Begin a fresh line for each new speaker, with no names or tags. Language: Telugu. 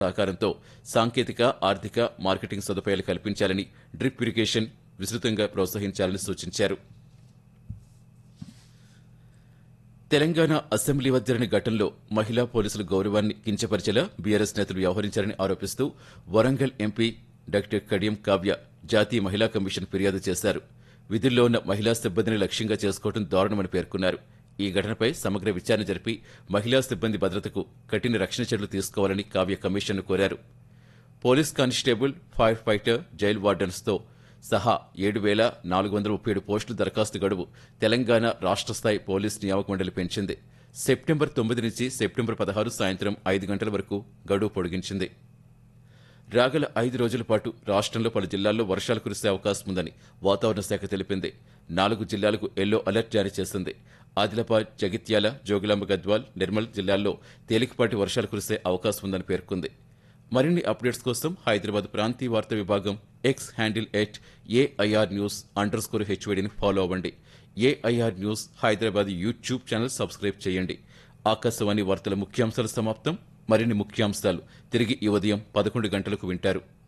సహకారంతో సాంకేతిక ఆర్థిక మార్కెటింగ్ సదుపాయాలు కల్పించాలని డ్రిప్ ఇరిగేషన్ విస్తృతంగా ప్రోత్సహించాలని సూచించారు తెలంగాణ అసెంబ్లీ వద్ద జరిగిన ఘటనలో మహిళా పోలీసుల గౌరవాన్ని కించపరిచేలా బీఆర్ఎస్ నేతలు వ్యవహరించారని ఆరోపిస్తూ వరంగల్ ఎంపీ డాక్టర్ కడియం కావ్య జాతీయ మహిళా కమిషన్ ఫిర్యాదు చేశారు విధుల్లో ఉన్న మహిళా సిబ్బందిని లక్ష్యంగా చేసుకోవడం దారుణమని పేర్కొన్నారు ఈ ఘటనపై సమగ్ర విచారణ జరిపి మహిళా సిబ్బంది భద్రతకు కఠిన రక్షణ చర్యలు తీసుకోవాలని కావ్య కమిషన్ను కోరారు police constable firefighter jail వార్డెన్స్తో సహా ఏడు వేల నాలుగు వందల ముప్పై ఏడు పోస్టుల దరఖాస్తు గడువు తెలంగాణ రాష్ట్ర స్థాయి పోలీస్ నియామక మండలి పెంచింది సెప్టెంబర్ తొమ్మిది నుంచి సెప్టెంబర్ పదహారు సాయంత్రం ఐదు గంటల వరకు గడువు పొడిగించింది రాగల ఐదు రోజుల పాటు రాష్ట్రంలో పలు జిల్లాల్లో వర్షాలు కురిసే అవకాశం ఉందని వాతావరణ శాఖ తెలిపింది నాలుగు జిల్లాలకు ఎల్లో అలర్ట్ జారీ చేసింది ఆదిలాబాద్ జగిత్యాల జోగులాంబ గద్వాల్ నిర్మల్ జిల్లాల్లో తేలికపాటి వర్షాలు కురిసే అవకాశం ఉందని పేర్కొంది మరిన్ని అప్డేట్స్ కోసం హైదరాబాద్ ప్రాంతీయ వార్తా విభాగం X handle at AIR news underscore హెచ్వైడిని ఫాలో అవ్వండి AIR news Hyderabad YouTube channel subscribe చేయండి ఆకాశవాణి వార్తల ముఖ్యాంశాలు సమాప్తం మరిన్ని ముఖ్యాంశాలు తిరిగి ఈ ఉదయం పదకొండు గంటలకు వింటారు